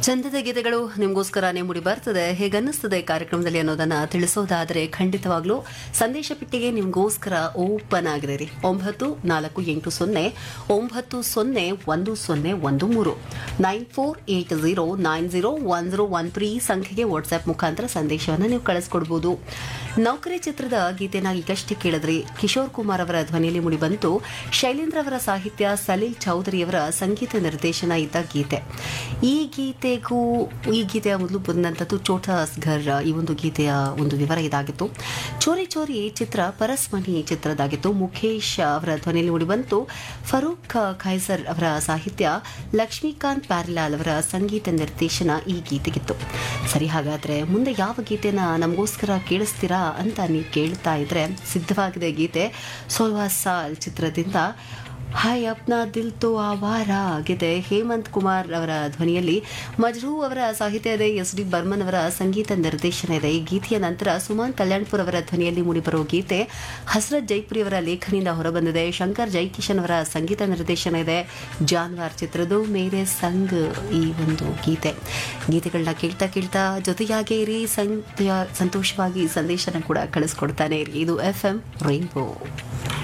ಚಂದದ ಗೀತೆಗಳು ನಿಮಗೋಸ್ಕರನೇ ಮೂಡಿ ಬರ್ತದೆ ಹೇಗನ್ನಿಸ್ತದೆ ಕಾರ್ಯಕ್ರಮದಲ್ಲಿ ಅನ್ನೋದನ್ನ ತಿಳಿಸೋದಾದ್ರೆ ಖಂಡಿತವಾಗ್ಲೂ ಸಂದೇಶ ಪೆಟ್ಟಿಗೆ ನಿಮಗೋಸ್ಕರ ಓಪನ್ ಆಗಿದೆ ರೀ ಒಂಬತ್ತು ನಾಲ್ಕು ಎಂಟು ಸೊನ್ನೆ ಒಂಬತ್ತು ಸೊನ್ನೆ ಒಂದು ಸೊನ್ನೆ ಒಂದು ಮೂರು nine four eight zero nine zero one zero one three ಸಂಖ್ಯೆಗೆ ವಾಟ್ಸ್ಆಪ್ ಮುಖಾಂತರ ಸಂದೇಶವನ್ನು ನೀವು ಕಳಿಸ್ಕೊಡ್ಬೋದು ನೌಕರಿ ಚಿತ್ರದ ಗೀತೆನ ಈಗಷ್ಟೇ ಕೇಳಿದ್ರಿ ಕಿಶೋರ್ ಕುಮಾರ್ ಅವರ ಧ್ವನಿಯಲ್ಲಿ ಮುಡಿಬಂತು ಶೈಲೇಂದ್ರ ಅವರ ಸಾಹಿತ್ಯ ಸಲೀಲ್ ಚೌಧರಿಯವರ ಸಂಗೀತ ನಿರ್ದೇಶನ ಇದ್ದ ಗೀತೆ ಈ ಗೀತೆಗೂ ಈ ಗೀತೆಯ ಮೊದಲು ಬಂದಂಥದ್ದು ಚೋಟಾಸ್ ಘರ್ ಈ ಒಂದು ಗೀತೆಯ ಒಂದು ವಿವರ ಇದಾಗಿತ್ತು ಚೋರಿ ಚೋರಿ ಚಿತ್ರ ಪರಸ್ಮಣಿ ಚಿತ್ರದಾಗಿತ್ತು ಮುಖೇಶ್ ಅವರ ಧ್ವನಿಯಲ್ಲಿ ಮೂಡಿಬಂತು ಫರೂಕ್ ಖೈಸರ್ ಅವರ ಸಾಹಿತ್ಯ ಲಕ್ಷ್ಮೀಕಾಂತ್ ಪ್ಯಾರಿಲಾಲ್ ಅವರ ಸಂಗೀತ ನಿರ್ದೇಶನ ಈ ಗೀತೆಗಿತ್ತು ಸರಿ ಹಾಗಾದ್ರೆ ಮುಂದೆ ಯಾವ ಗೀತೆನ ನಮಗೋಸ್ಕರ ಕೇಳಿಸ್ತೀರಾ ಅಂತ ನೀವು ಕೇಳ್ತಾ ಇದ್ರೆ ಸಿದ್ಧವಾಗಿದೆ ಗೀತೆ ಸೋಲ್ವಾ ಸಾಲ್ ಚಿತ್ರದಿಂದ ಹಾಯ್ ಅಪ್ನಾ ದಿಲ್ ತೋ ಆವಾರ ಆಗಿದೆ ಹೇಮಂತ್ ಕುಮಾರ್ ಅವರ ಧ್ವನಿಯಲ್ಲಿ ಮಜ್ರೂ ಅವರ ಸಾಹಿತ್ಯ ಇದೆ ಎಸ್ ಡಿ ಬರ್ಮನ್ ಅವರ ಸಂಗೀತ ನಿರ್ದೇಶನ ಇದೆ ಈ ಗೀತೆಯ ನಂತರ ಸುಮಾನ್ ಕಲ್ಯಾಣ್ಪುರ್ ಅವರ ಧ್ವನಿಯಲ್ಲಿ ಮೂಡಿಬರುವ ಗೀತೆ ಹಸ್ರತ್ ಜೈಪುರಿ ಅವರ ಲೇಖನಿಂದ ಹೊರಬಂದಿದೆ ಶಂಕರ್ ಜೈಕಿಶನ್ ಅವರ ಸಂಗೀತ ನಿರ್ದೇಶನ ಇದೆ ಜಾನ್ವಾರ್ ಚಿತ್ರದ ಮೇರೆ ಸಂಗ್ ಈ ಒಂದು ಗೀತೆ ಗೀತೆಗಳನ್ನ ಕೇಳ್ತಾ ಕೇಳ್ತಾ ಜೊತೆಯಾಗೇ ಇರಿ ಸಂತೋಷವಾಗಿ ಸಂದೇಶನ ಕೂಡ ಕಳಿಸ್ಕೊಡ್ತಾನೆ ಇರಿ ಇದು ಎಫ್ ಎಂ ರೈನ್ಬೋ